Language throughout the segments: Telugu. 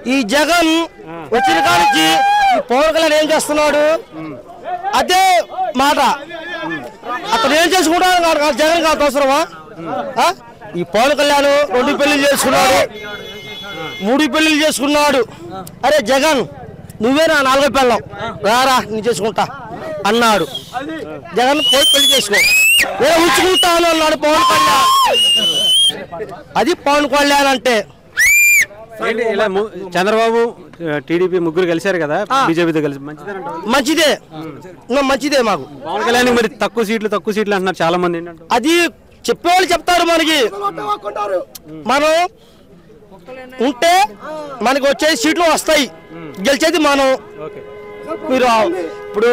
ఈ జగన్ వచ్చిన కానించి ఈ పవన్ కళ్యాణ్ ఏం చేస్తున్నాడు అదే మాట అతను ఏం చేసుకుంటాడు కాదు కాదు, జగన్ కాదు అవసరమా ఆ? ఈ పవన్ కళ్యాణ్ రెండు పెళ్లి చేసుకున్నాడు మూడు పెళ్లిళ్ళు చేసుకున్నాడు అరే జగన్ నువ్వే నా నాలుగో పెళ్ళం రారా నేను చేసుకుంటా అన్నాడు జగన్ పోయి పెళ్లి చేసుకో నేను ఉంచుకుంటాను అన్నాడు పవన్ కళ్యాణ్ అది పవన్ కళ్యాణ్ అంటే ఏంటి ఇలా ము- చంద్రబాబు టీడీపీ ముగ్గురు కలిశారు కదా బీజేపీతో కలిసి మంచిదేనంటావా? మంచిదే ఇంకా మంచిదే మాకు పవన్ కళ్యాణ్ మరి తక్కువ సీట్లు తక్కువ సీట్లు అంటున్నారు చాలా మంది ఏంటంటే అది చెప్పేవాళ్ళు చెప్తారు మనకి మనం ఉంటే మనకి వచ్చే సీట్లు వస్తాయి గెలిచేది మనం ఓకే మీరు ఇప్పుడు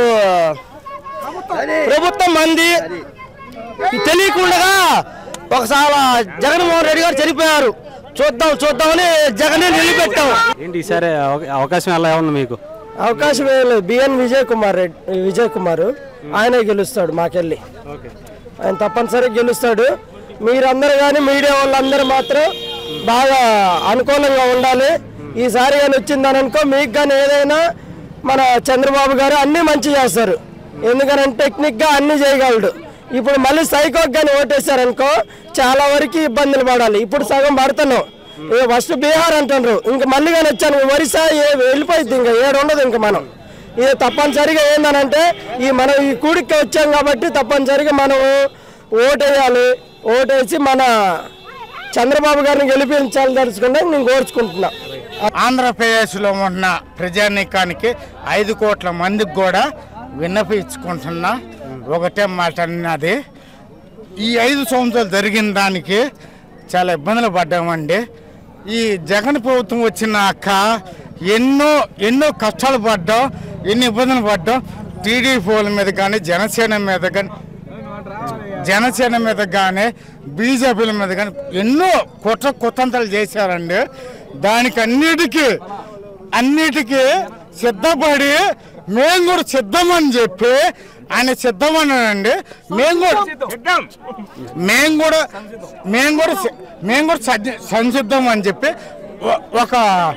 ప్రభుత్వం మంది తెలియకుండా ఒకసారి జగన్మోహన్ రెడ్డి గారు చనిపోయారు చూద్దాం చూద్దామని జగన్ నిలబెట్టాం ఏంటి ఈసారి అవ- అవకాశం ఎలా ఉంది మీకు అవకాశం ఏం లేదు బిఎన్ విజయ్ కుమార్ రెడ్డి విజయ్ కుమార్ ఆయనే గెలుస్తాడు మాకెళ్ళి ఓకే ఆయన తప్పనిసరిగా గెలుస్తాడు మీరందరూ కానీ మీడియా వాళ్ళందరూ మాత్రం బాగా అనుకూలంగా ఉండాలి ఈసారి కానీ వచ్చిందని అనుకో మీకు కానీ ఏదైనా మన చంద్రబాబు గారు అన్నీ మంచి చేస్తారు ఎందుకనంటే టెక్నిక్గా అన్నీ చేయగలడు ఇప్పుడు మళ్ళీ సైకోకి కానీ ఓటేశారనుకో చాలా వరకు ఇబ్బందులు పడాలి ఇప్పుడు సగం పడుతున్నాం ఇక ఫస్ట్ బీహార్ అంటుండ్రు ఇంక మళ్ళీ కానీ వచ్చాను ఒరిస్సా ఏ వెళ్ళిపోయింది ఇంకా ఏడు ఉండదు ఇంకా మనం ఇది తప్పనిసరిగా ఏందనంటే ఈ మనం ఈ కూడికి వచ్చాం కాబట్టి తప్పనిసరిగా మనం ఓటేయాలి ఓటేసి మన చంద్రబాబు గారిని గెలిపించాలని తెలుసుకుంటే నేను కోరుచుకుంటున్నా ఆంధ్రప్రదేశ్లో ఉన్న ప్రజానీకానికి ఐదు కోట్ల మందికి కూడా విన్నపించుకుంటున్నా ఒకటే మాట అన్నది ఈ ఐదు సంవత్సరాలు జరిగిన దానికి చాలా ఇబ్బందులు పడ్డామండి ఈ జగన్ ప్రభుత్వం వచ్చినాక ఎన్నో ఎన్నో కష్టాలు పడ్డాం ఎన్ని ఇబ్బందులు పడ్డాం టీడీపీల మీద కానీ జనసేన మీద కానీ జనసేన మీద కానీ బీజేపీల మీద కానీ ఎన్నో కుట్ర కుతంత్రాలు చేశారండి దానికి అన్నిటికీ అన్నిటికీ సిద్ధపడి మేము కూడా సిద్ధమని చెప్పి ఆయన సిద్ధమన్నాడండి మేము కూడా మేము కూడా మేము కూడా సి- మేము కూడా సజ్జ- సంసిద్ధం అని చెప్పి ఒ- ఒక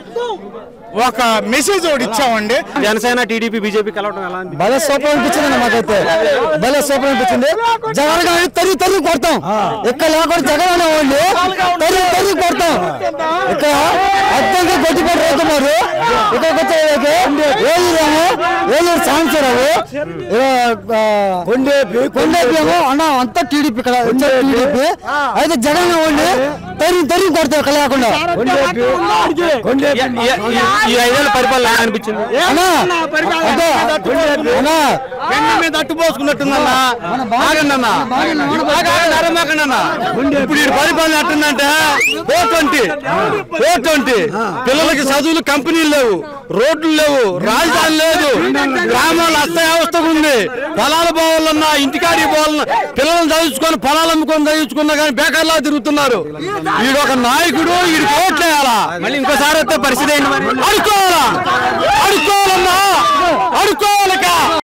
ఒక మెసేజ్ ఒకటి ఇచ్చామండి జనసేన టీడీపీ బీజేపీ కలవడం ఎలా అనిపించింది భలే సూపర్ అనిపించింది మాకైతే భలే సూపర్ అనిపించింది జగన్ గారిని తరుగు తరుగు కొడతాం ఇక్కడ లేకుండా జగన్ అనేవాళ్ళు తరుగు తరుగు కొడతాం ఇక్కడ అర్థంగా గట్టిపడి రైతున్నారు ఇక్కడికి వచ్చే ఏలూరేమో ఏలూరు సాంబశివరావు కొండేపి ఏమో అన్న అంతా టీడీపీ ఇక్కడ వచ్చే టీడీపీ అయితే జగన్ అనేవాళ్ళు తరుగు తరుగు కొడతాం ఇక్కడ లేకుండా ఈ- ఈ- ఈ ఐదేళ్ల పరిపాలన ఎలా అనిపించింది అన్నా అదే అన్నా పెన్ను మీద అట్టు పోసుకున్నట్టుందన్నా ఆగండన్నా అరమాకండన్నా ఇప్పుడు ఈ పరిపాలన ఎట్టుందంటే ఓ ట్వంటీ ఓ ట్వంటీ పిల్లలకి చదువులు కంపెనీలు లేవు రోడ్లు లేవు రాజధాని లేదు గ్రామాలు అస్తవ్యవస్థగా ఉంది పొలాల పోవాలన్నా ఇంటికాడికి పోవాలన్నా పిల్లల్ని చదివించుకొని పొలాలు అమ్ముకొని చదివించుకున్నా కానీ బేకార్లా తిరుగుతున్నారు వీడు ఒక నాయకుడు వీడికి ఓట్లేయాలా మళ్ళీ ఇంకోసారి వస్తే పరిస్థితి ఏంటి మరి అడుకోవాలా అడుకోవాలన్నా అడుకోవాలక